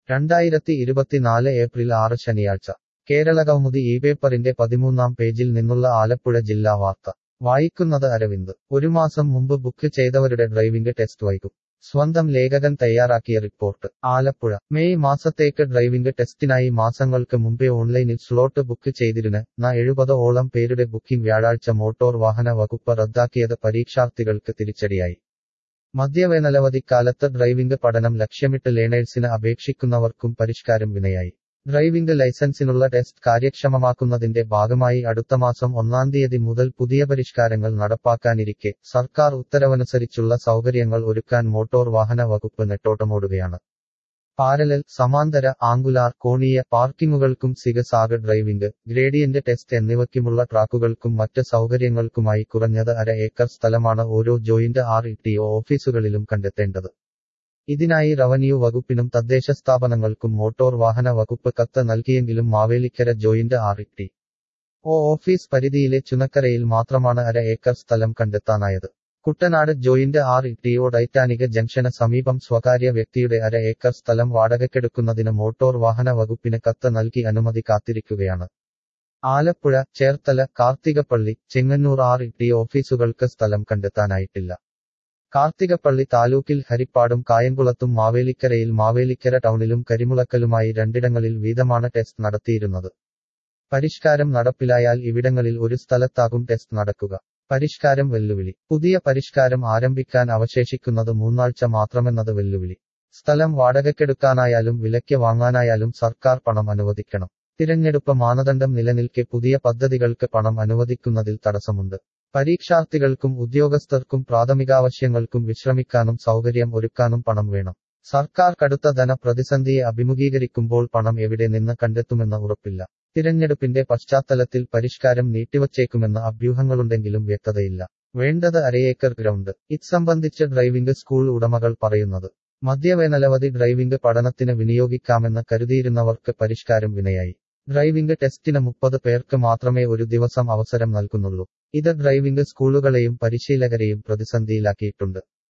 രണ്ടായിരത്തി ഇരുപത്തിനാല് ഏപ്രിൽ ആറ് ശനിയാഴ്ച കേരളകൗമുദി ഈ പേപ്പറിന്റെ പതിമൂന്നാം പേജിൽ നിന്നുള്ള ആലപ്പുഴ ജില്ലാ വാർത്ത വായിക്കുന്നത് അരവിന്ദ് ഒരു മാസം മുമ്പ് ബുക്ക് ചെയ്തവരുടെ ഡ്രൈവിംഗ് ടെസ്റ്റ് വൈകും സ്വന്തം ലേഖകൻ തയ്യാറാക്കിയ റിപ്പോർട്ട് ആലപ്പുഴ മെയ് മാസത്തേക്ക് ഡ്രൈവിംഗ് ടെസ്റ്റിനായി മാസങ്ങൾക്ക് മുമ്പേ ഓൺലൈനിൽ സ്ലോട്ട് ബുക്ക് ചെയ്തിരുന്ന ന എഴുപത് ഓളം പേരുടെ ബുക്കിംഗ് വ്യാഴാഴ്ച മോട്ടോർ വാഹന വകുപ്പ് റദ്ദാക്കിയത് പരീക്ഷാർത്ഥികൾക്ക് തിരിച്ചടിയായി മദ്യവേനലവധിക്കാലത്ത് ഡ്രൈവിംഗ് പഠനം ലക്ഷ്യമിട്ട് ലേണേഴ്സിന് അപേക്ഷിക്കുന്നവർക്കും പരിഷ്കാരം വിനയായി ഡ്രൈവിംഗ് ലൈസൻസിനുള്ള ടെസ്റ്റ് കാര്യക്ഷമമാക്കുന്നതിന്റെ ഭാഗമായി അടുത്ത മാസം ഒന്നാം തീയതി മുതൽ പുതിയ പരിഷ്കാരങ്ങൾ നടപ്പാക്കാനിരിക്കെ സർക്കാർ ഉത്തരവനുസരിച്ചുള്ള സൗകര്യങ്ങൾ ഒരുക്കാൻ മോട്ടോർ വാഹന വകുപ്പ് നെട്ടോട്ടമോടുകയാണ് പാരലൽ സമാന്തര ആംഗുലാർ കോണീയ പാർക്കിങ്ങുകൾക്കും സിഗസാഗ് ഡ്രൈവിംഗ് ഗ്രേഡിയന്റ് ടെസ്റ്റ് എന്നിവയ്ക്കുമുള്ള ട്രാക്കുകൾക്കും മറ്റ് സൗകര്യങ്ങൾക്കുമായി കുറഞ്ഞത് അര ഏക്കർ സ്ഥലമാണ് ഓരോ ജോയിന്റ് ആർ ഇ ഓഫീസുകളിലും കണ്ടെത്തേണ്ടത് ഇതിനായി റവന്യൂ വകുപ്പിനും തദ്ദേശ സ്ഥാപനങ്ങൾക്കും മോട്ടോർ വാഹന വകുപ്പ് കത്ത് നൽകിയെങ്കിലും Mavelikkara joint R E O office പരിധിയിലെ ചുനക്കരയിൽ മാത്രമാണ് അര ഏക്കർ സ്ഥലം കണ്ടെത്താനായത് Kuttanad joint R E O Titanic ജംഗ്ഷന് സമീപം സ്വകാര്യ വ്യക്തിയുടെ അര ഏക്കർ സ്ഥലം വാടകയ്ക്കെടുക്കുന്നതിന് മോട്ടോർ വാഹന വകുപ്പിന് കത്ത് നൽകി അനുമതി കാത്തിരിക്കുകയാണ് ആലപ്പുഴ ചേർത്തല കാർത്തികപ്പള്ളി ചെങ്ങന്നൂർ ആർ ഇ ഓഫീസുകൾക്ക് സ്ഥലം കണ്ടെത്താനായിട്ടില്ല കാർത്തികപ്പള്ളി താലൂക്കിൽ ഹരിപ്പാടും കായംകുളത്തും മാവേലിക്കരയിൽ മാവേലിക്കര ടൗണിലും കരിമുളക്കലുമായി രണ്ടിടങ്ങളിൽ വീതമാണ് ടെസ്റ്റ് നടത്തിയിരുന്നത് പരിഷ്കാരം നടപ്പിലായാൽ ഇവിടങ്ങളിൽ ഒരു സ്ഥലത്താകും ടെസ്റ്റ് നടക്കുക പരിഷ്കാരം വെല്ലുവിളി പുതിയ പരിഷ്കാരം ആരംഭിക്കാൻ അവശേഷിക്കുന്നത് മൂന്നാഴ്ച മാത്രമെന്നത് വെല്ലുവിളി സ്ഥലം വാടകയ്ക്കെടുക്കാനായാലും വിലയ്ക്ക് വാങ്ങാനായാലും സർക്കാർ പണം അനുവദിക്കണം തിരഞ്ഞെടുപ്പ് മാനദണ്ഡം നിലനിൽക്കെ പുതിയ പദ്ധതികൾക്ക് പണം അനുവദിക്കുന്നതിൽ തടസ്സമുണ്ട് പരീക്ഷാർത്ഥികൾക്കും ഉദ്യോഗസ്ഥർക്കും പ്രാഥമികാവശ്യങ്ങൾക്കും വിശ്രമിക്കാനും സൗകര്യം ഒരുക്കാനും പണം വേണം സർക്കാർ കടുത്ത ധന പ്രതിസന്ധിയെ അഭിമുഖീകരിക്കുമ്പോൾ പണം എവിടെ നിന്ന് കണ്ടെത്തുമെന്ന് ഉറപ്പില്ല തിരഞ്ഞെടുപ്പിന്റെ പശ്ചാത്തലത്തിൽ പരിഷ്കാരം നീട്ടിവച്ചേക്കുമെന്ന അഭ്യൂഹങ്ങളുണ്ടെങ്കിലും വ്യക്തതയില്ല വേണ്ടത് അരയേക്കർ ഗ്രൗണ്ട് ഇത് സംബന്ധിച്ച് ഡ്രൈവിംഗ് സ്കൂൾ ഉടമകൾ പറയുന്നത് മദ്യവേനലവധി ഡ്രൈവിംഗ് പഠനത്തിന് വിനിയോഗിക്കാമെന്ന് കരുതിയിരുന്നവർക്ക് പരിഷ്കാരം വിനയായി ഡ്രൈവിംഗ് ടെസ്റ്റിന് മുപ്പത് പേർക്ക് മാത്രമേ ഒരു ദിവസം അവസരം നൽകുന്നുള്ളൂ ഇത് ഡ്രൈവിംഗ് സ്കൂളുകളെയും പരിശീലകരെയും പ്രതിസന്ധിയിലാക്കിയിട്ടുണ്ട്